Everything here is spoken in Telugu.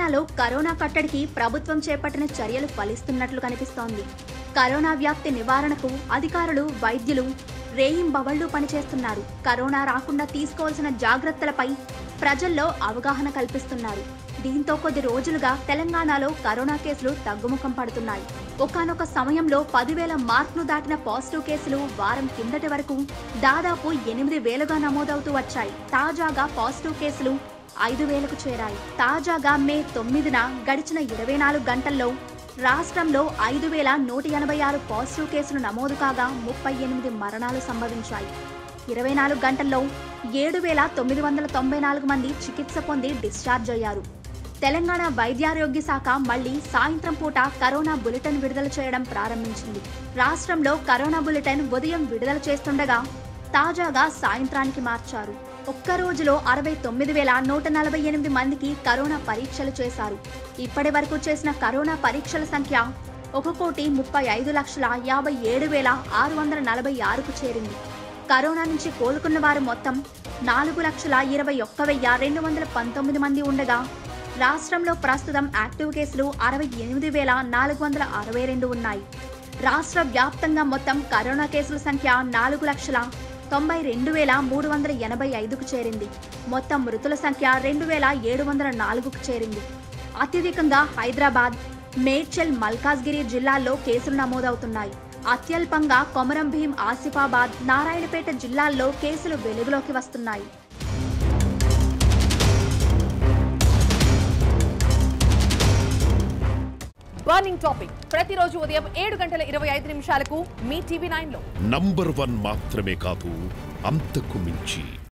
తెలంగాణలో కరోనా కట్టడికి ప్రభుత్వం చేపట్టిన చర్యలు ఫలిస్తున్నట్లు కనిపిస్తోంది కరోనా వ్యాప్తి నివారణకు అధికారులు వైద్యులు రేయింబవళ్లు పనిచేస్తున్నారు కరోనా రాకుండా తీసుకోవాల్సిన జాగ్రత్తలపై ప్రజల్లో అవగాహన కల్పిస్తున్నారు దీంతో కొద్ది రోజులుగా తెలంగాణలో కరోనా కేసులు తగ్గుముఖం పడుతున్నాయి ఒకానొక సమయంలో పదివేల మార్క్ను దాటిన పాజిటివ్ కేసులు వారం కిందటి వరకు దాదాపు ఎనిమిది వేలుగా నమోదవుతూ వచ్చాయి తాజాగా పాజిటివ్ కేసులు ఐదు వేలకు చేరాయి తాజాగా మే తొమ్మిదిన గడిచిన ఇరవై నాలుగు గంటల్లో రాష్ట్రంలో ఐదు వేల నూట ఎనభై ఆరు పాజిటివ్ కేసులు నమోదు కాగా ముప్పై ఎనిమిది మరణాలు సంభవించాయి ఇరవై నాలుగు గంటల్లో ఏడు వేల తొమ్మిది వందల తొంభై నాలుగు మంది చికిత్స పొంది డిశ్చార్జ్ అయ్యారు తెలంగాణ వైద్యారోగ్య శాఖ మళ్లీ సాయంత్రం పూట కరోనా బులెటిన్ విడుదల చేయడం ప్రారంభించింది రాష్ట్రంలో కరోనా బులెటిన్ ఉదయం విడుదల చేస్తుండగా తాజాగా సాయంత్రానికి మార్చారు ఒక్క రోజులో అరవై తొమ్మిది వేల నూట నలభై ఎనిమిది మందికి కరోనా పరీక్షలు చేశారు ఇప్పటి వరకు చేసిన కరోనా పరీక్షల సంఖ్య ఒక కోటి ముప్పై ఐదు లక్షల యాభై ఏడు వేల ఆరు వందల నలభై ఆరుకు చేరింది కరోనా నుంచి కోలుకున్న వారు మొత్తం నాలుగు లక్షల ఇరవై ఒక్క వెయ్యి రెండు వందల పంతొమ్మిది మంది ఉండగా రాష్ట్రంలో ప్రస్తుతం యాక్టివ్ కేసులు అరవై ఎనిమిది వేల నాలుగు వందల అరవై రెండు ఉన్నాయి రాష్ట్ర వ్యాప్తంగా మొత్తం కరోనా కేసుల సంఖ్య నాలుగు లక్షల తొంభై రెండు వేల మూడు వందల ఎనభై ఐదుకు చేరింది మొత్తం మృతుల సంఖ్య రెండు వేల ఏడు వందల నాలుగుకు చేరింది అత్యధికంగా హైదరాబాద్ మేడ్చల్ మల్కాజ్గిరి జిల్లాల్లో కేసులు నమోదవుతున్నాయి అత్యల్పంగా కొమరం భీం ఆసిఫాబాద్ నారాయణపేట జిల్లాల్లో కేసులు వెలుగులోకి వస్తున్నాయి బర్నింగ్ టాపిక్ ప్రతిరోజు ఉదయం ఏడు గంటల ఇరవై ఐదు నిమిషాలకు మీ టీవీ నైన్ లో నంబర్ వన్ మాత్రమే కాదు అంతకు మించి